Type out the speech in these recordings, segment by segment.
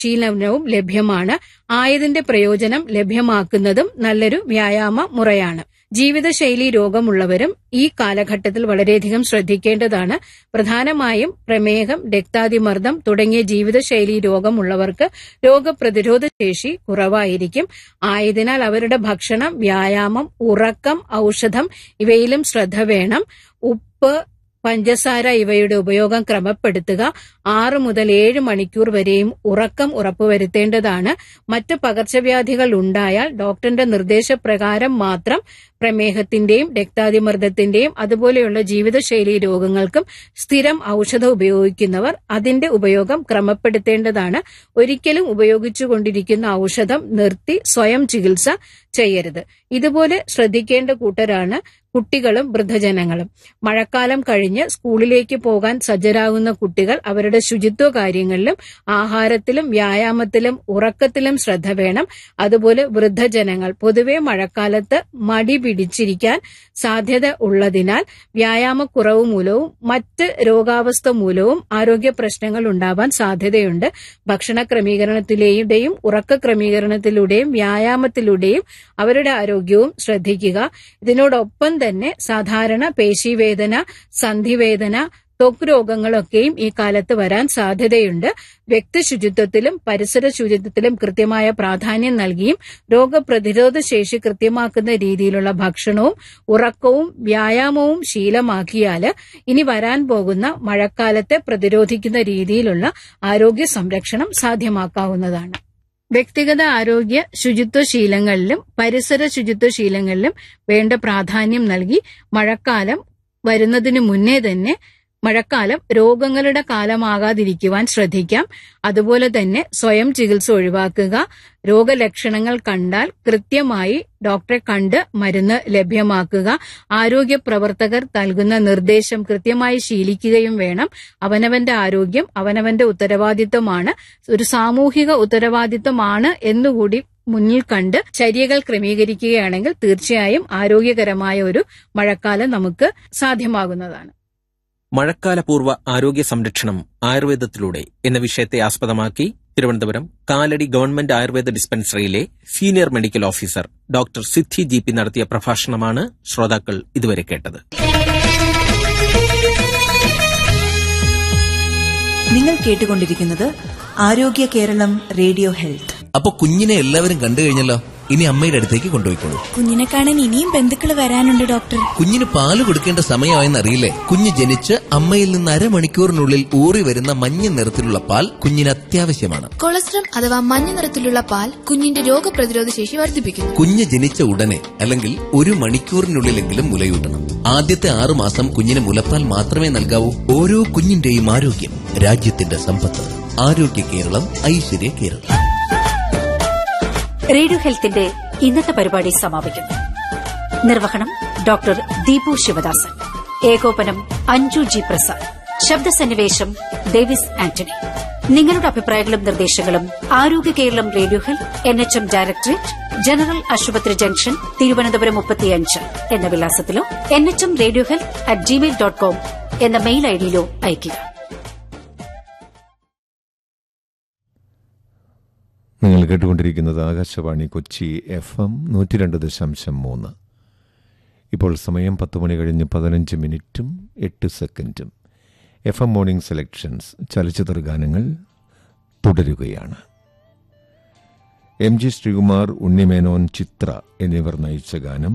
പരിശീലനവും ലഭ്യമാണ് ആയതിന്റെ പ്രയോജനം ലഭ്യമാക്കുന്നതും നല്ലൊരു വ്യായാമ മുറയാണ് ജീവിതശൈലി രോഗമുള്ളവരും ഈ കാലഘട്ടത്തിൽ വളരെയധികം ശ്രദ്ധിക്കേണ്ടതാണ് പ്രധാനമായും പ്രമേഹം രക്താതിമർദ്ദം തുടങ്ങിയ ജീവിതശൈലി രോഗമുള്ളവർക്ക് രോഗപ്രതിരോധ ശേഷി കുറവായിരിക്കും ആയതിനാൽ അവരുടെ ഭക്ഷണം വ്യായാമം ഉറക്കം ഔഷധം ഇവയിലും ശ്രദ്ധ വേണം ഉപ്പ് പഞ്ചസാര ഇവയുടെ ഉപയോഗം ക്രമപ്പെടുത്തുക ആറ് മുതൽ ഏഴ് മണിക്കൂർ വരെയും ഉറക്കം ഉറപ്പുവരുത്തേണ്ടതാണ് മറ്റ് പകർച്ചവ്യാധികൾ ഉണ്ടായാൽ ഡോക്ടറിന്റെ നിർദ്ദേശപ്രകാരം മാത്രം പ്രമേഹത്തിന്റെയും രക്താതിമർദ്ദത്തിന്റെയും അതുപോലെയുള്ള ജീവിതശൈലി രോഗങ്ങൾക്കും സ്ഥിരം ഔഷധം ഉപയോഗിക്കുന്നവർ അതിന്റെ ഉപയോഗം ക്രമപ്പെടുത്തേണ്ടതാണ് ഒരിക്കലും ഉപയോഗിച്ചുകൊണ്ടിരിക്കുന്ന ഔഷധം നിർത്തി സ്വയം ചികിത്സ ചെയ്യരുത് ഇതുപോലെ ശ്രദ്ധിക്കേണ്ട കൂട്ടരാണ് കുട്ടികളും വൃദ്ധജനങ്ങളും മഴക്കാലം കഴിഞ്ഞ് സ്കൂളിലേക്ക് പോകാൻ സജ്ജരാകുന്ന കുട്ടികൾ അവരുടെ ശുചിത്വ കാര്യങ്ങളിലും ആഹാരത്തിലും വ്യായാമത്തിലും ഉറക്കത്തിലും ശ്രദ്ധ വേണം അതുപോലെ വൃദ്ധജനങ്ങൾ പൊതുവെ മഴക്കാലത്ത് മടി പിടിച്ചിരിക്കാൻ സാധ്യത ഉള്ളതിനാൽ വ്യായാമക്കുറവ് മൂലവും മറ്റ് രോഗാവസ്ഥ മൂലവും ആരോഗ്യ പ്രശ്നങ്ങൾ ഉണ്ടാവാൻ സാധ്യതയുണ്ട് ഭക്ഷണ ക്രമീകരണത്തിലൂടെയും ഉറക്ക ക്രമീകരണത്തിലൂടെയും വ്യായാമത്തിലൂടെയും അവരുടെ ആരോഗ്യവും ശ്രദ്ധിക്കുക ഇതിനോടൊപ്പം തന്നെ സാധാരണ പേശിവേദന സന്ധിവേദന ത്വക്ക് രോഗങ്ങളൊക്കെയും ഈ കാലത്ത് വരാൻ സാധ്യതയുണ്ട് വ്യക്തി ശുചിത്വത്തിലും പരിസര ശുചിത്വത്തിലും കൃത്യമായ പ്രാധാന്യം നൽകിയും രോഗപ്രതിരോധ ശേഷി കൃത്യമാക്കുന്ന രീതിയിലുള്ള ഭക്ഷണവും ഉറക്കവും വ്യായാമവും ശീലമാക്കിയാൽ ഇനി വരാൻ പോകുന്ന മഴക്കാലത്തെ പ്രതിരോധിക്കുന്ന രീതിയിലുള്ള ആരോഗ്യ സംരക്ഷണം സാധ്യമാക്കാവുന്നതാണ് വ്യക്തിഗത ആരോഗ്യ ശുചിത്വ ശീലങ്ങളിലും പരിസര ശുചിത്വ ശീലങ്ങളിലും വേണ്ട പ്രാധാന്യം നൽകി മഴക്കാലം വരുന്നതിന് മുന്നേ തന്നെ മഴക്കാലം രോഗങ്ങളുടെ കാലമാകാതിരിക്കുവാൻ ശ്രദ്ധിക്കാം അതുപോലെ തന്നെ സ്വയം ചികിത്സ ഒഴിവാക്കുക രോഗലക്ഷണങ്ങൾ കണ്ടാൽ കൃത്യമായി ഡോക്ടറെ കണ്ട് മരുന്ന് ലഭ്യമാക്കുക ആരോഗ്യ പ്രവർത്തകർ നൽകുന്ന നിർദ്ദേശം കൃത്യമായി ശീലിക്കുകയും വേണം അവനവന്റെ ആരോഗ്യം അവനവന്റെ ഉത്തരവാദിത്വമാണ് ഒരു സാമൂഹിക ഉത്തരവാദിത്വമാണ് എന്നുകൂടി മുന്നിൽ കണ്ട് ചര്യകൾ ക്രമീകരിക്കുകയാണെങ്കിൽ തീർച്ചയായും ആരോഗ്യകരമായ ഒരു മഴക്കാലം നമുക്ക് സാധ്യമാകുന്നതാണ് മഴക്കാലപൂർവ്വ ആരോഗ്യ സംരക്ഷണം ആയുർവേദത്തിലൂടെ എന്ന വിഷയത്തെ ആസ്പദമാക്കി തിരുവനന്തപുരം കാലടി ഗവൺമെന്റ് ആയുർവേദ ഡിസ്പെൻസറിയിലെ senior medical officer doctor Siddhi G P നടത്തിയ പ്രഭാഷണമാണ് ശ്രോതാക്കൾ ഇതുവരെ കേട്ടത് നിങ്ങൾ കേട്ടുകൊണ്ടിരിക്കുന്നത് ആരോഗ്യ കേരളം റേഡിയോ ഹെൽത്ത് അപ്പൊ കുഞ്ഞിനെ എല്ലാവരും കണ്ടു കഴിഞ്ഞല്ലോ ഇനി അമ്മയുടെ അടുത്തേക്ക് കൊണ്ടുപോയിക്കോളൂ കുഞ്ഞിനെ കാണാൻ ഇനിയും ബന്ധുക്കൾ വരാനുണ്ട് ഡോക്ടർ കുഞ്ഞിന് പാല് കൊടുക്കേണ്ട സമയമായെന്ന് അറിയില്ലേ കുഞ്ഞ് ജനിച്ച് അമ്മയിൽ നിന്ന് അരമണിക്കൂറിനുള്ളിൽ ഊറി വരുന്ന മഞ്ഞ നിറത്തിലുള്ള പാൽ കുഞ്ഞിന് അത്യാവശ്യമാണ് കൊളസ്ട്രം അഥവാ മഞ്ഞ നിറത്തിലുള്ള പാൽ കുഞ്ഞിന്റെ രോഗപ്രതിരോധ ശേഷി വർദ്ധിപ്പിക്കുന്നു കുഞ്ഞ് ജനിച്ച ഉടനെ അല്ലെങ്കിൽ ഒരു മണിക്കൂറിനുള്ളിലെങ്കിലും മുലയൂട്ടണം ആദ്യത്തെ ആറു മാസം കുഞ്ഞിന് മുലപ്പാൽ മാത്രമേ നൽകാവൂ ഓരോ കുഞ്ഞിന്റെയും ആരോഗ്യം രാജ്യത്തിന്റെ സമ്പത്ത് ആരോഗ്യ കേരളം ഐശ്വര്യ കേരളം റേഡിയോ ഹെൽത്തിന്റെ ഇന്നത്തെ പരിപാടി സമാപിക്കുന്നു നിർവഹണം ഡോക്ടർ ദീപു ശിവദാസൻ ഏകോപനം അഞ്ജു ജി പ്രസാദ് ശബ്ദസന്നിവേശം ഡേവിസ് ആന്റണി നിങ്ങളുടെ അഭിപ്രായങ്ങളും നിർദ്ദേശങ്ങളും Arogya Keralam radio health N H M directorate general ആശുപത്രി ജംഗ്ഷൻ തിരുവനന്തപുരം മുപ്പത്തിയഞ്ച് എന്ന വിലാസത്തിലോ N H M radio health at Gmail dot com എന്ന മെയിൽ ഐഡിയിലോ അയയ്ക്കുക നിങ്ങൾ കേട്ടുകൊണ്ടിരിക്കുന്നത് ആകാശവാണി കൊച്ചി എഫ് എം നൂറ്റി രണ്ട് ദശാംശം മൂന്ന് ഇപ്പോൾ സമയം പത്ത് മണി കഴിഞ്ഞ് പതിനഞ്ച് മിനിറ്റും എട്ട് സെക്കൻഡും എഫ് എം മോർണിംഗ് സെലക്ഷൻസ് ചലച്ചിത്ര ഗാനങ്ങൾ തുടരുകയാണ് എം ജി ശ്രീകുമാർ ഉണ്ണിമേനോൻ ചിത്ര എന്നിവർ നയിച്ച ഗാനം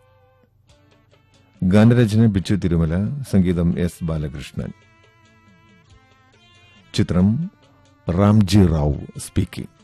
ഗാനരചന ബിച്ചു തിരുമല സംഗീതം എസ് ബാലകൃഷ്ണൻ ചിത്രം റാംജി റാവു സ്പീക്കിംഗ്